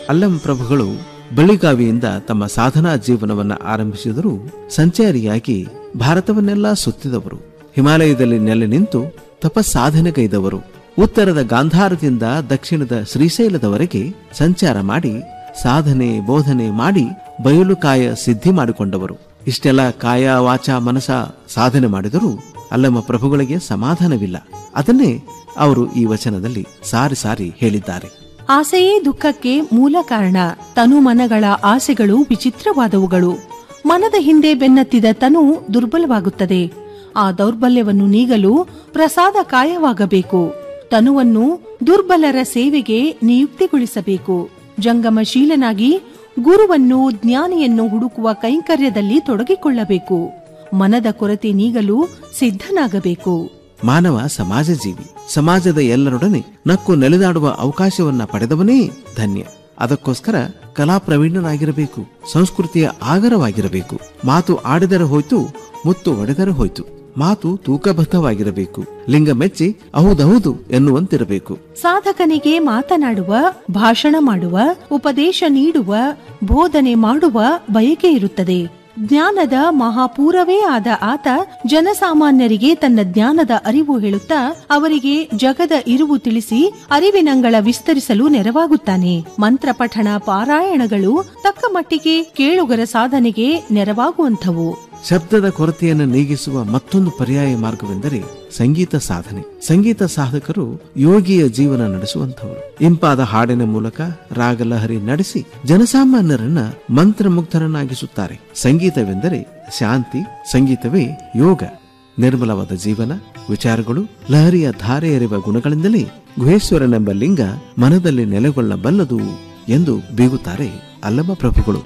ಅಲ್ಲಂ ಪ್ರಭುಗಳು ಬಳಿಗಾವಿಯಿಂದ ತಮ್ಮ ಸಾಧನಾ ಜೀವನವನ್ನ ಆರಂಭಿಸಿದರೂ ಸಂಚಾರಿಯಾಗಿ ಭಾರತವನ್ನೆಲ್ಲ ಸುತ್ತಿದವರು ಹಿಮಾಲಯದಲ್ಲಿ ನೆಲೆ ನಿಂತು ತಪಸ್ಸಾಧನೆಗೈದವರು ಉತ್ತರದ ಗಾಂಧಾರದಿಂದ ದಕ್ಷಿಣದ ಶ್ರೀಶೈಲದವರೆಗೆ ಸಂಚಾರ ಮಾಡಿ ಸಾಧನೆ ಬೋಧನೆ ಮಾಡಿ ಬಯಲುಕಾಯ ಸಿದ್ಧಿ ಮಾಡಿಕೊಂಡವರು ಇಷ್ಟೆಲ್ಲ ಕಾಯ ವಾಚ ಮನಸ ಸಾಧನೆ ಮಾಡಿದರೂ ಅಲ್ಲಮ್ಮ ಪ್ರಭುಗಳಿಗೆ ಸಮಾಧಾನವಿಲ್ಲ ಅದನ್ನೇ ಅವರು ಈ ವಚನದಲ್ಲಿ ಸಾರಿ ಸಾರಿ ಹೇಳಿದ್ದಾರೆ ಆಸೆಯೇ ದುಃಖಕ್ಕೆ ಮೂಲ ಕಾರಣ ತನು ಮನಗಳ ಆಸೆಗಳು ವಿಚಿತ್ರವಾದವುಗಳು ಮನದ ಹಿಂದೆ ಬೆನ್ನತ್ತಿದ ತನು ದುರ್ಬಲವಾಗುತ್ತದೆ ಆ ದೌರ್ಬಲ್ಯವನ್ನು ನೀಗಲು ಪ್ರಸಾದ ಕಾಯವಾಗಬೇಕು ತನುವನ್ನು ದುರ್ಬಲರ ಸೇವೆಗೆ ನಿಯುಕ್ತಿಗೊಳಿಸಬೇಕು ಜಂಗಮಶೀಲನಾಗಿ ಗುರುವನ್ನು ಜ್ಞಾನಿಯನ್ನು ಹುಡುಕುವ ಕೈಂಕರ್ಯದಲ್ಲಿ ತೊಡಗಿಕೊಳ್ಳಬೇಕು ಮನದ ಕೊರತೆ ನೀಗಲು ಸಿದ್ಧನಾಗಬೇಕು ಮಾನವ ಸಮಾಜ ಜೀವಿ ಸಮಾಜದ ಎಲ್ಲರೊಡನೆ ನಕ್ಕು ನೆಲೆದಾಡುವ ಅವಕಾಶವನ್ನ ಪಡೆದವನೇ ಧನ್ಯ ಅದಕ್ಕೋಸ್ಕರ ಕಲಾ ಪ್ರವೀಣನಾಗಿರಬೇಕು ಸಂಸ್ಕೃತಿಯ ಆಗರವಾಗಿರಬೇಕು ಮಾತು ಆಡಿದರೆ ಹೋಯ್ತು ಮುತ್ತು ಒಡೆದರೆ ಹೋಯ್ತು ಮಾತು ತೂಕಬದ್ಧವಾಗಿರಬೇಕು ಲಿಂಗ ಮೆಚ್ಚಿ ಹೌದೌದು ಎನ್ನುವಂತಿರಬೇಕು ಸಾಧಕನಿಗೆ ಮಾತನಾಡುವ ಭಾಷಣ ಮಾಡುವ ಉಪದೇಶ ನೀಡುವ ಬೋಧನೆ ಮಾಡುವ ಬಯಕೆ ಇರುತ್ತದೆ ಜ್ಞಾನದ ಮಹಾಪೂರವೇ ಆದ ಆತ ಜನಸಾಮಾನ್ಯರಿಗೆ ತನ್ನ ಜ್ಞಾನದ ಅರಿವು ಹೇಳುತ್ತಾ ಅವರಿಗೆ ಜಗದ ಇರುವು ತಿಳಿಸಿ ಅರಿವಿನಂಗಳ ವಿಸ್ತರಿಸಲು ನೆರವಾಗುತ್ತಾನೆ ಮಂತ್ರ ಪಠಣ ಪಾರಾಯಣಗಳು ತಕ್ಕ ಮಟ್ಟಿಗೆ ಕೇಳುಗರ ಸಾಧನೆಗೆ ನೆರವಾಗುವಂಥವು ಶಬ್ದದ ಕೊರತೆಯನ್ನು ನೀಗಿಸುವ ಮತ್ತೊಂದು ಪರ್ಯಾಯ ಮಾರ್ಗವೆಂದರೆ ಸಂಗೀತ ಸಾಧನೆ ಸಂಗೀತ ಸಾಧಕರು ಯೋಗಿಯ ಜೀವನ ನಡೆಸುವಂಥವರು ಇಂಪಾದ ಹಾಡಿನ ಮೂಲಕ ರಾಗಲಹರಿ ನಡೆಸಿ ಜನಸಾಮಾನ್ಯರನ್ನ ಮಂತ್ರಮುಗ್ಧರನ್ನಾಗಿಸುತ್ತಾರೆ ಸಂಗೀತವೆಂದರೆ ಶಾಂತಿ ಸಂಗೀತವೇ ಯೋಗ ನಿರ್ಮಲವಾದ ಜೀವನ ವಿಚಾರಗಳು ಲಹರಿಯ ಧಾರೆ ಎರೆಯುವ ಗುಣಗಳಿಂದಲೇ ಗುಹೇಶ್ವರನೆಂಬ ಲಿಂಗ ಮನದಲ್ಲಿ ನೆಲೆಗೊಳ್ಳಬಲ್ಲದು ಎಂದು ಬೀಗುತ್ತಾರೆ ಅಲ್ಲಮ ಪ್ರಭುಗಳು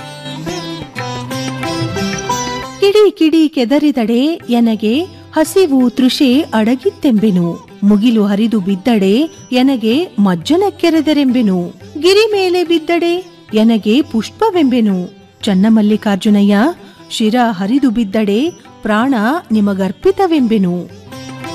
ಕಿಡಿ ಕಿಡಿ ಕೆದರಿದಡೆ ಎನಗೆ ಹಸಿವು ತೃಷೆ ಅಡಗಿತ್ತೆಂಬೆನು ಮುಗಿಲು ಹರಿದು ಬಿದ್ದಡೆ ಎನಗೆ ಮಜ್ಜನ ಕೆರೆದರೆಂಬೆನು ಗಿರಿ ಮೇಲೆ ಬಿದ್ದಡೆ ಎನಗೆ ಪುಷ್ಪವೆಂಬೆನು ಚನ್ನಮಲ್ಲಿಕಾರ್ಜುನಯ್ಯ ಶಿರ ಹರಿದು ಬಿದ್ದಡೆ ಪ್ರಾಣ ನಿಮಗರ್ಪಿತವೆಂಬೆನು